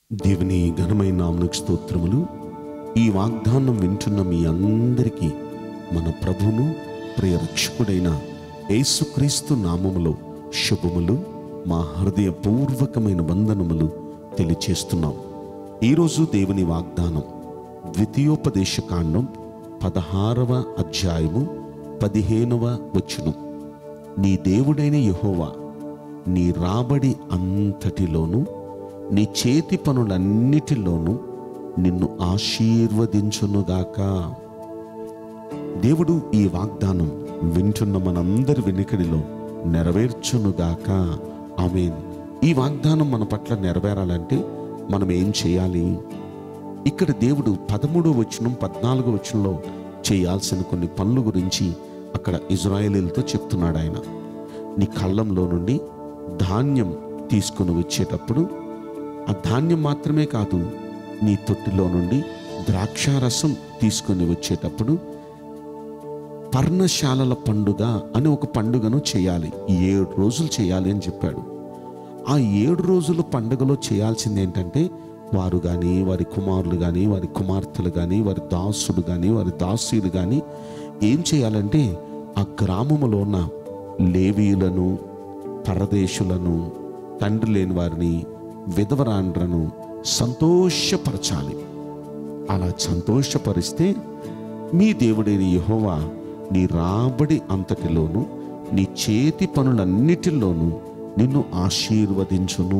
దేవుని ఘనమైన నామనికి స్తోత్రములు ఈ వాగ్దానం వింటున్న మీ అందరికీ మన ప్రభువును ప్రియ రక్షకుడైన యేసుక్రీస్తు నామములో శుభములు మా హృదయపూర్వకమైన వందనములు తెలియచేస్తున్నాం ఈరోజు దేవుని వాగ్దానం ద్వితీయోపదేశ కాండం పదహారవ అధ్యాయము పదిహేనవ వచనం నీ దేవుడైన యెహోవా నీ రాబడి అంతటిలోనూ నీ చేతి పనులన్నిటిలోనూ నిన్ను ఆశీర్వదించునుగాక దేవుడు ఈ వాగ్దానం వింటున్న మనందరి వెనుకడిలో నెరవేర్చునుగాక ఆమేన్ ఈ వాగ్దానం మన పట్ల నెరవేరాలంటే మనం ఏం చేయాలి ఇక్కడ దేవుడు పదమూడో వచనం పద్నాలుగో వచనంలో చేయాల్సిన కొన్ని పనుల గురించి అక్కడ ఇజ్రాయేలీలతో చెప్తున్నాడు ఆయన నీ కళ్ళంలో నుండి ధాన్యం తీసుకుని వచ్చేటప్పుడు ఆ ధాన్యం మాత్రమే కాదు నీ తొట్టిలో నుండి ద్రాక్షారసం తీసుకొని వచ్చేటప్పుడు పర్ణశాలల పండుగ అని ఒక పండుగను చేయాలి ఏడు రోజులు చేయాలి అని చెప్పాడు ఆ ఏడు రోజుల పండుగలో చేయాల్సింది ఏంటంటే వారు కానీ వారి కుమారులు కానీ వారి కుమార్తెలు కానీ వారి దాసుడు కానీ వారి దాసీలు కానీ ఏం చేయాలంటే ఆ గ్రామములో ఉన్న లేవీయులను పరదేశులను తండ్రి లేని వారిని విధవరాండ్రను సంతోషపరచాలి అలా సంతోషపరిస్తే మీ దేవుడైన యెహోవా నీ రాబడి అంతటిలోను నీ చేతి పనులన్నిటిలోనూ నిన్ను ఆశీర్వదించును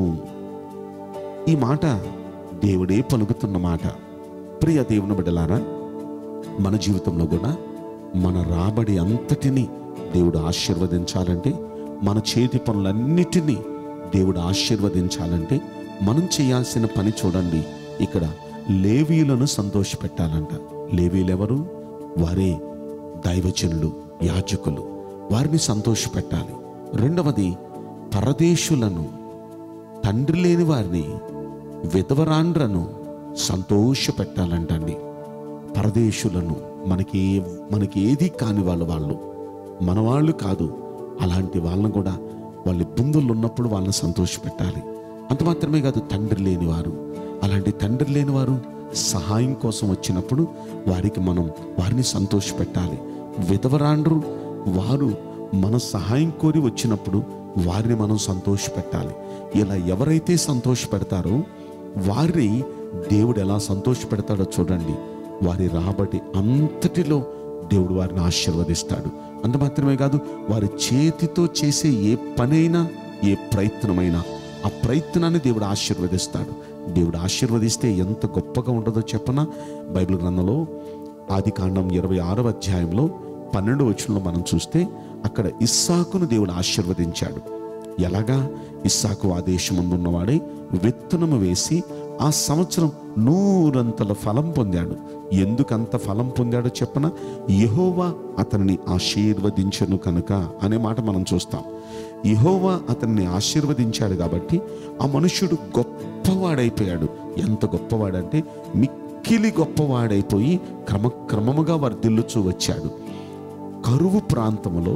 ఈ మాట దేవుడే పలుకుతున్న మాట ప్రియ దేవుని బిడ్డలారా మన జీవితంలో కూడా మన రాబడి అంతటిని దేవుడు ఆశీర్వదించాలంటే మన చేతి పనులన్నిటినీ దేవుడు ఆశీర్వదించాలంటే మనం చేయాల్సిన పని చూడండి ఇక్కడ లేవీలను సంతోషపెట్టాలంట లేవీలెవరు వారే దైవజనులు యాజకులు వారిని సంతోషపెట్టాలి రెండవది పరదేశులను తండ్రి లేని వారిని విధవరాండ్రను సంతోషపెట్టాలంటండి పరదేశులను మనకి మనకి ఏది కాని వాళ్ళు వాళ్ళు మన వాళ్ళు కాదు అలాంటి వాళ్ళని కూడా వాళ్ళ ఇబ్బందులు ఉన్నప్పుడు వాళ్ళని సంతోషపెట్టాలి అంత మాత్రమే కాదు తండ్రి లేనివారు అలాంటి తండ్రి లేనివారు సహాయం కోసం వచ్చినప్పుడు వారికి మనం వారిని సంతోషపెట్టాలి విధవరాండ్రు వారు మన సహాయం కోరి వచ్చినప్పుడు వారిని మనం సంతోషపెట్టాలి ఇలా ఎవరైతే సంతోషపెడతారో వారిని దేవుడు ఎలా సంతోషపెడతాడో చూడండి వారి రాబడి అంతటిలో దేవుడు వారిని ఆశీర్వదిస్తాడు అంత మాత్రమే కాదు వారి చేతితో చేసే ఏ పనైనా ఏ ప్రయత్నమైనా ఆ ప్రయత్నాన్ని దేవుడు ఆశీర్వదిస్తాడు దేవుడు ఆశీర్వదిస్తే ఎంత గొప్పగా ఉంటుందో చెప్పన బైబిల్ గ్రంథంలో ఆది కాండం ఇరవై ఆరవ అధ్యాయంలో పన్నెండు వచనంలో మనం చూస్తే అక్కడ ఇస్సాకును దేవుడు ఆశీర్వదించాడు ఎలాగా ఇస్సాకు ఆ దేశమందున్నవాడే విత్తనము వేసి ఆ సంవత్సరం నూరంతల ఫలం పొందాడు ఎందుకంత ఫలం పొందాడో చెప్పన యెహోవా అతనిని ఆశీర్వదించను కనుక అనే మాట మనం చూస్తాం యెహోవా అతన్ని ఆశీర్వదించాడు కాబట్టి ఆ మనుష్యుడు గొప్పవాడైపోయాడు ఎంత గొప్పవాడంటే మిక్కిలి గొప్పవాడైపోయి క్రమక్రమముగా వర్ధిల్లుచూ వచ్చాడు కరువు ప్రాంతములో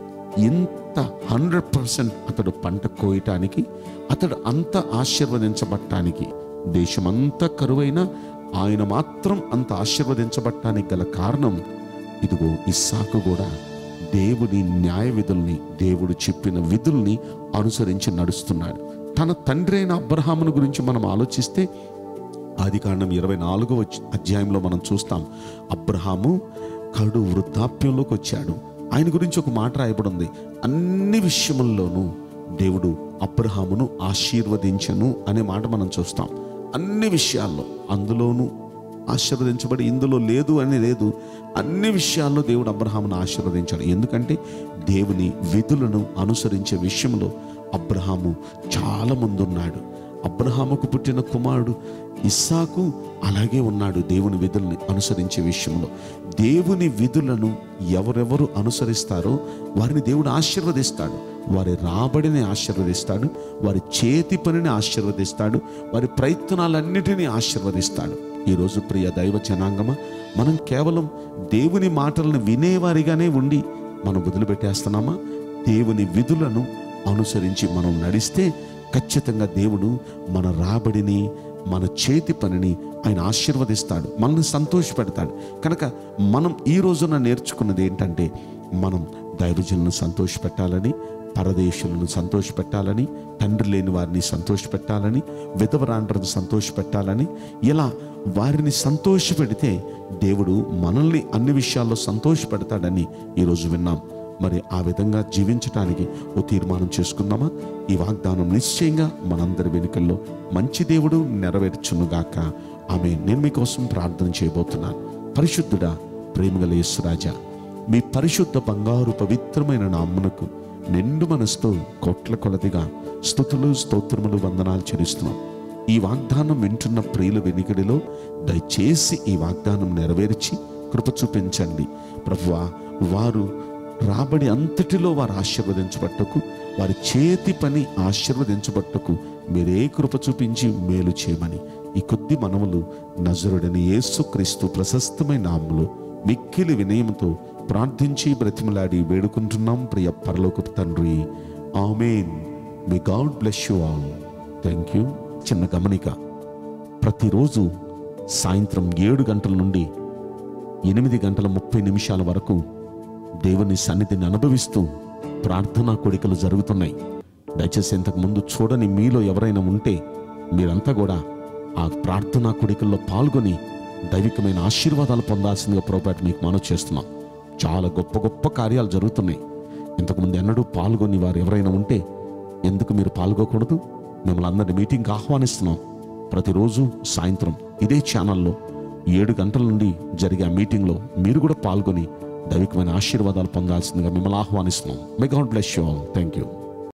ఇంత హండ్రెడ్ పర్సెంట్ అతడు పంట కోయటానికి అతడు అంత ఆశీర్వదించబట్టానికి దేశమంతా కరువైనా ఆయన మాత్రం అంత ఆశీర్వదించబట్టానికి గల కారణం ఇదిగో ఇస్సాకు కూడా దేవుని న్యాయ విధుల్ని దేవుడు చెప్పిన విధుల్ని అనుసరించి నడుస్తున్నాడు తన తండ్రి అయిన అబ్రహామును గురించి మనం ఆలోచిస్తే ఆది కాండం ఇరవై నాలుగో అధ్యాయంలో మనం చూస్తాం అబ్రహాము కడు వృద్ధాప్యంలోకి వచ్చాడు ఆయన గురించి ఒక మాట రాయబడి ఉంది అన్ని విషయముల్లోనూ దేవుడు అబ్రహామును ఆశీర్వదించను అనే మాట మనం చూస్తాం అన్ని విషయాల్లో అందులోనూ ఆశీర్వదించబడి ఇందులో లేదు అని లేదు అన్ని విషయాల్లో దేవుడు అబ్రహామును ఆశీర్వదించాడు ఎందుకంటే దేవుని విధులను అనుసరించే విషయంలో అబ్రహాము చాలా ముందున్నాడు అబ్రహాముకు పుట్టిన కుమారుడు ఇస్సాకు అలాగే ఉన్నాడు దేవుని విధుల్ని అనుసరించే విషయంలో దేవుని విధులను ఎవరెవరు అనుసరిస్తారో వారిని దేవుడు ఆశీర్వదిస్తాడు వారి రాబడిని ఆశీర్వదిస్తాడు వారి చేతి పనిని ఆశీర్వదిస్తాడు వారి ప్రయత్నాలన్నిటినీ ఆశీర్వదిస్తాడు ఈరోజు ప్రియ దైవ జనాంగమ మనం కేవలం దేవుని మాటలను వినేవారిగానే ఉండి మనం వదిలిపెట్టేస్తున్నామా దేవుని విధులను అనుసరించి మనం నడిస్తే ఖచ్చితంగా దేవుడు మన రాబడిని మన చేతి పనిని ఆయన ఆశీర్వదిస్తాడు మనల్ని సంతోషపెడతాడు కనుక మనం ఈ రోజున నేర్చుకున్నది ఏంటంటే మనం దైవజనులను సంతోషపెట్టాలని పరదేశులను సంతోషపెట్టాలని తండ్రి లేని వారిని సంతోషపెట్టాలని విధవరాండ్రను సంతోషపెట్టాలని ఇలా వారిని సంతోషపెడితే దేవుడు మనల్ని అన్ని విషయాల్లో సంతోషపెడతాడని ఈరోజు విన్నాం మరి ఆ విధంగా జీవించటానికి ఓ తీర్మానం చేసుకుందామా ఈ వాగ్దానం నిశ్చయంగా మనందరి వెనుకల్లో మంచి దేవుడు నెరవేర్చునుగాక ఆమె నేను మీకోసం ప్రార్థన చేయబోతున్నాను పరిశుద్ధుడా ప్రేమగల యేసురాజా మీ పరిశుద్ధ బంగారు పవిత్రమైన నామ్మునకు నిండు మనసుతో కోట్ల కొలదిగా స్థుతులు స్తోత్రములు వందనాలు చెల్లిస్తున్నాం ఈ వాగ్దానం వింటున్న ప్రియుల వెనుకడిలో దయచేసి ఈ వాగ్దానం నెరవేర్చి కృప చూపించండి ప్రభువా వారు రాబడి అంతటిలో వారు ఆశీర్వదించబట్టకు వారి చేతి పని ఆశీర్వదించబట్టకు మీరే కృప చూపించి మేలు చేయమని ఈ కొద్ది మనములు నజరుడని యేసుక్రీస్తు ప్రశస్తమైన నామములో మిక్కిలి వినయంతో ప్రార్థించి బ్రతిమలాడి వేడుకుంటున్నాం ప్రియ పరలోకపు తండ్రి amen may God bless you all thank you చిన్న గమనిక ప్రతిరోజు సాయంత్రం ఏడు గంటల నుండి ఎనిమిది గంటల ముప్పై నిమిషాల వరకు దేవుని సన్నిధిని అనుభవిస్తూ ప్రార్థనా కోడికలు జరుగుతున్నాయి దయచేసి ఇంతకు ముందు చూడని మీలో ఎవరైనా ఉంటే మీరంతా కూడా ఆ ప్రార్థనా కోడికల్లో పాల్గొని దైవికమైన ఆశీర్వాదాలు పొందాల్సిందిగా పొరపాటు మీకు మనవి చేస్తున్నాం చాలా గొప్ప గొప్ప కార్యాలు జరుగుతున్నాయి ఇంతకుముందు ఎన్నడూ పాల్గొని వారు ఎవరైనా ఉంటే ఎందుకు మీరు పాల్గొకూడదు మిమ్మల్ని అందరిని మీటింగ్కి ఆహ్వానిస్తున్నాం ప్రతిరోజు సాయంత్రం ఇదే ఛానల్లో ఏడు గంటల నుండి జరిగే ఆ మీటింగ్లో మీరు కూడా పాల్గొని దైవికమైన ఆశీర్వాదాలు పొందాల్సిందిగా మిమ్మల్ని ఆహ్వానిస్తున్నాం may God bless you all thank you